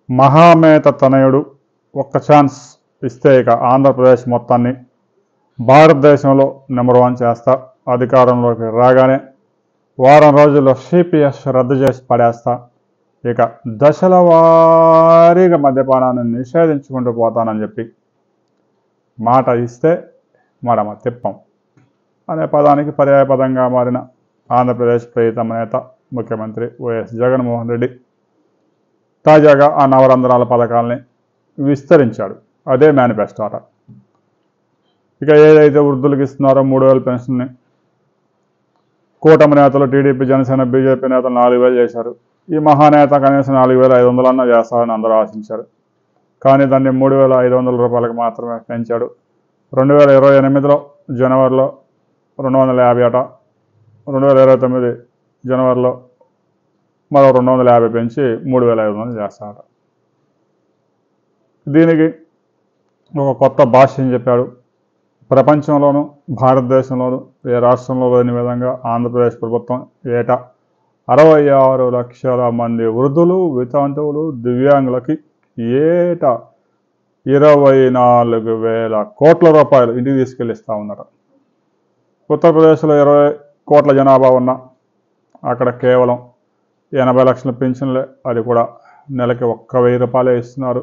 మహామేత తనయుడు ఒక్క ఛాన్స్ ఇస్తే ఇక ఆంధ్రప్రదేశ్ మొత్తాన్ని భారతదేశంలో నెంబర్ వన్ చేస్తా అధికారంలోకి రాగానే వారం రోజుల్లో సిపిఎస్ రద్దు చేసి పడేస్తా ఇక దశల వారీగా మద్యపానాన్ని నిషేధించుకుంటూ పోతానని చెప్పి మాట ఇస్తే మడమ తిప్పం అనే పదానికి పర్యాయపదంగా మారిన ఆంధ్రప్రదేశ్ ప్రియతమ నేత ముఖ్యమంత్రి వైఎస్ జగన్మోహన్ రెడ్డి తాజాగా ఆ నవరంధ్రాల పథకాల్ని విస్తరించాడు అదే మేనిఫెస్టో అట ఇక ఏదైతే వృద్ధులకు ఇస్తున్నారో మూడు వేల పెన్షన్ని కూటమి నేతలు టీడీపీ జనసేన బీజేపీ నేతలు నాలుగు వేలు చేశారు ఈ మహానేత కనీసం నాలుగు వేల ఐదు వందలన్నా చేస్తారని అందరూ ఆశించారు కానీ దాన్ని మూడు వేల ఐదు వందల రూపాయలకు మాత్రమే పెంచాడు రెండు వేల ఇరవై ఎనిమిదిలో జనవరిలో రెండు వందల యాభై అట రెండు వేల ఇరవై తొమ్మిది జనవరిలో మరో రెండు వందల యాభై పెంచి మూడు వేల ఐదు వందలు చేస్తారట దీనికి ఒక కొత్త భాష్యం చెప్పాడు ప్రపంచంలోనూ భారతదేశంలోనూ ఏ రాష్ట్రంలో లేని విధంగా ఆంధ్రప్రదేశ్ ప్రభుత్వం ఏటా అరవై ఆరు లక్షల మంది వృద్ధులు వితంతువులు దివ్యాంగులకి ఏటా ఇరవై నాలుగు వేల కోట్ల రూపాయలు ఇంటికి తీసుకెళ్ళిస్తూ ఉన్నారు ఉత్తరప్రదేశ్లో ఇరవై కోట్ల జనాభా ఉన్న అక్కడ కేవలం ఎనభై లక్షల పెన్షన్లే అది కూడా నెలకి ఒక్క వెయ్యి రూపాయలే ఇస్తున్నారు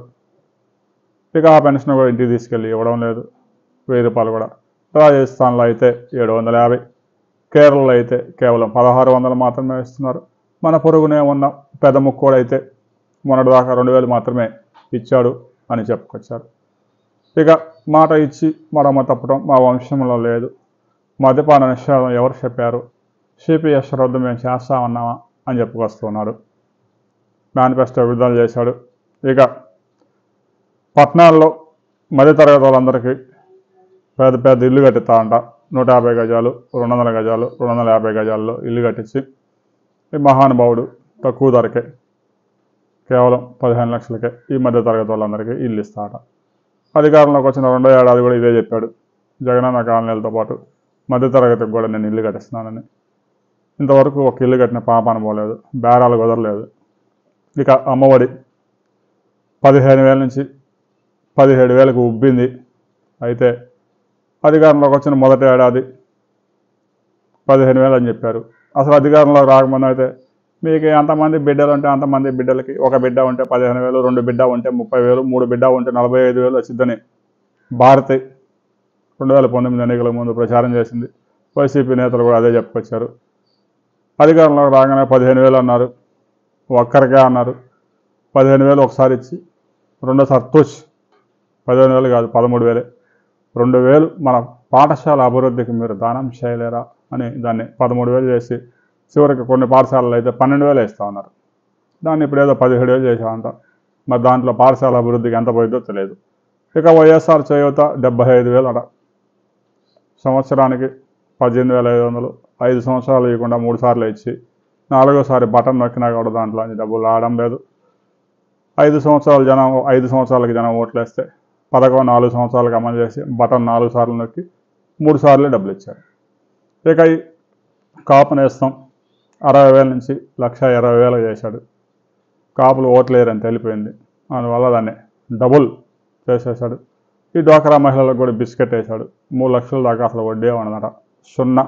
ఇక ఆ పెన్షన్ కూడా ఇంటికి తీసుకెళ్ళి ఇవ్వడం లేదు వెయ్యి రూపాయలు కూడా రాజస్థాన్లో అయితే ఏడు వందల యాభై కేరళలో అయితే కేవలం పదహారు వందలు మాత్రమే ఇస్తున్నారు మన పొరుగునే ఉన్న పెద్ద ముక్కోడు అయితే మొన్నటిదాకా రెండు వేలు మాత్రమే ఇచ్చాడు అని చెప్పుకొచ్చారు ఇక మాట ఇచ్చి మరమ్మ తప్పడం మా వంశంలో లేదు మద్యపాన నిషేధం ఎవరు చెప్పారు సిపిఎస్ రద్దు మేము చేస్తామన్నామా అని చెప్పుకొస్తున్నాడు మేనిఫెస్టో విడుదల చేశాడు ఇక పట్టణాల్లో మధ్యతరగతి వాళ్ళందరికీ పెద్ద పెద్ద ఇల్లు కట్టిస్తా అంట నూట యాభై గజాలు రెండు వందల గజాలు రెండు వందల యాభై గజాల్లో ఇల్లు కట్టించి ఈ మహానుభావుడు తక్కువ ధరకే కేవలం పదిహేను లక్షలకే ఈ మధ్య తరగతి వాళ్ళందరికీ ఇల్లు ఇస్తాట అధికారంలోకి వచ్చిన రెండో ఏడాది కూడా ఇదే చెప్పాడు జగనన్న కాలనీలతో పాటు మధ్య తరగతికి కూడా నేను ఇల్లు కట్టిస్తున్నానని ఇంతవరకు ఒక ఇల్లు కట్టిన పాపాన పోలేదు బేరాలు కుదరలేదు ఇక అమ్మఒడి పదిహేను వేల నుంచి పదిహేడు వేలకు ఉబ్బింది అయితే అధికారంలోకి వచ్చిన మొదటి ఏడాది పదిహేను వేలు అని చెప్పారు అసలు అధికారంలోకి రాకముందు అయితే మీకు ఎంతమంది బిడ్డలు ఉంటే అంతమంది బిడ్డలకి ఒక బిడ్డ ఉంటే పదిహేను వేలు రెండు బిడ్డ ఉంటే ముప్పై వేలు మూడు బిడ్డ ఉంటే నలభై ఐదు వేలు వచ్చిందని భారతి రెండు వేల పంతొమ్మిది ఎన్నికల ముందు ప్రచారం చేసింది వైసీపీ నేతలు కూడా అదే చెప్పుకొచ్చారు అధికారంలోకి రాగానే పదిహేను వేలు అన్నారు ఒక్కరికే అన్నారు పదిహేను వేలు ఒకసారి ఇచ్చి రెండోసారి తుష్ పదిహేను వేలు కాదు పదమూడు వేలే రెండు వేలు మన పాఠశాల అభివృద్ధికి మీరు దానం చేయలేరా అని దాన్ని పదమూడు వేలు చేసి చివరికి కొన్ని పాఠశాలలు అయితే పన్నెండు వేలు వేస్తూ ఉన్నారు దాన్ని ఇప్పుడు ఏదో పదిహేడు వేలు చేసామంట మరి దాంట్లో పాఠశాల అభివృద్ధికి ఎంత పోయిందో తెలియదు ఇక వైఎస్ఆర్ చేయూత డెబ్బై ఐదు వేలు అట సంవత్సరానికి పద్దెనిమిది వేల ఐదు వందలు ఐదు సంవత్సరాలు ఇవ్వకుండా మూడు సార్లు ఇచ్చి నాలుగోసారి బటన్ నొక్కినా కూడా దాంట్లో అన్ని డబ్బులు రావడం లేదు ఐదు సంవత్సరాలు జనం ఐదు సంవత్సరాలకి జనం ఓట్లు వేస్తే పథకం నాలుగు సంవత్సరాలకు అమలు చేసి బటన్ నాలుగు సార్లు నొక్కి మూడు సార్లు డబ్బులు ఇచ్చారు ఇక ఈ కాపు నేస్తం అరవై వేల నుంచి లక్ష ఇరవై వేలు చేశాడు కాపులు ఓట్లు వేయరని తెలిపోయింది అందువల్ల దాన్ని డబుల్ చేసేసాడు ఈ డ్వాక్రా మహిళలకు కూడా బిస్కెట్ వేశాడు మూడు లక్షల దాకా అసలు వడ్డీ ఉండదట సున్నా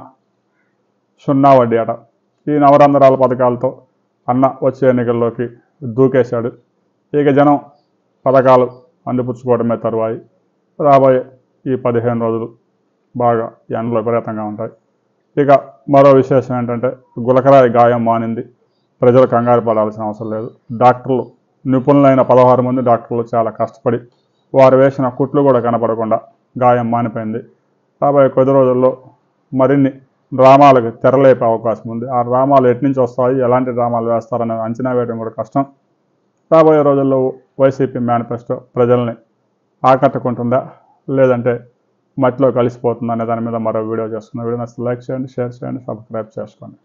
సున్నా వడ్డీ అట ఈ నవరంధ్రాల పథకాలతో అన్న వచ్చే ఎన్నికల్లోకి దూకేశాడు ఇక జనం పథకాలు అందిపుచ్చుకోవడమే తరువాయి రాబోయే ఈ పదిహేను రోజులు బాగా ఎండలు విపరీతంగా ఉంటాయి ఇక మరో విశేషం ఏంటంటే గులకరాయి గాయం మానింది ప్రజలు కంగారు పడాల్సిన అవసరం లేదు డాక్టర్లు నిపుణులైన పదహారు మంది డాక్టర్లు చాలా కష్టపడి వారు వేసిన కుట్లు కూడా కనపడకుండా గాయం మానిపోయింది రాబోయే కొద్ది రోజుల్లో మరిన్ని డ్రామాలకు తెరలేపే అవకాశం ఉంది ఆ డ్రామాలు ఎటు నుంచి వస్తాయి ఎలాంటి డ్రామాలు వేస్తారనేది అంచనా వేయడం కూడా కష్టం రాబోయే రోజుల్లో వైసీపీ మేనిఫెస్టో ప్రజల్ని ఆకట్టుకుంటుందా లేదంటే మట్టిలో కలిసిపోతుందా అనే దాని మీద మరో వీడియో చేస్తున్నా వీడియో నచ్చితే లైక్ చేయండి షేర్ చేయండి సబ్స్క్రైబ్ చేసుకోండి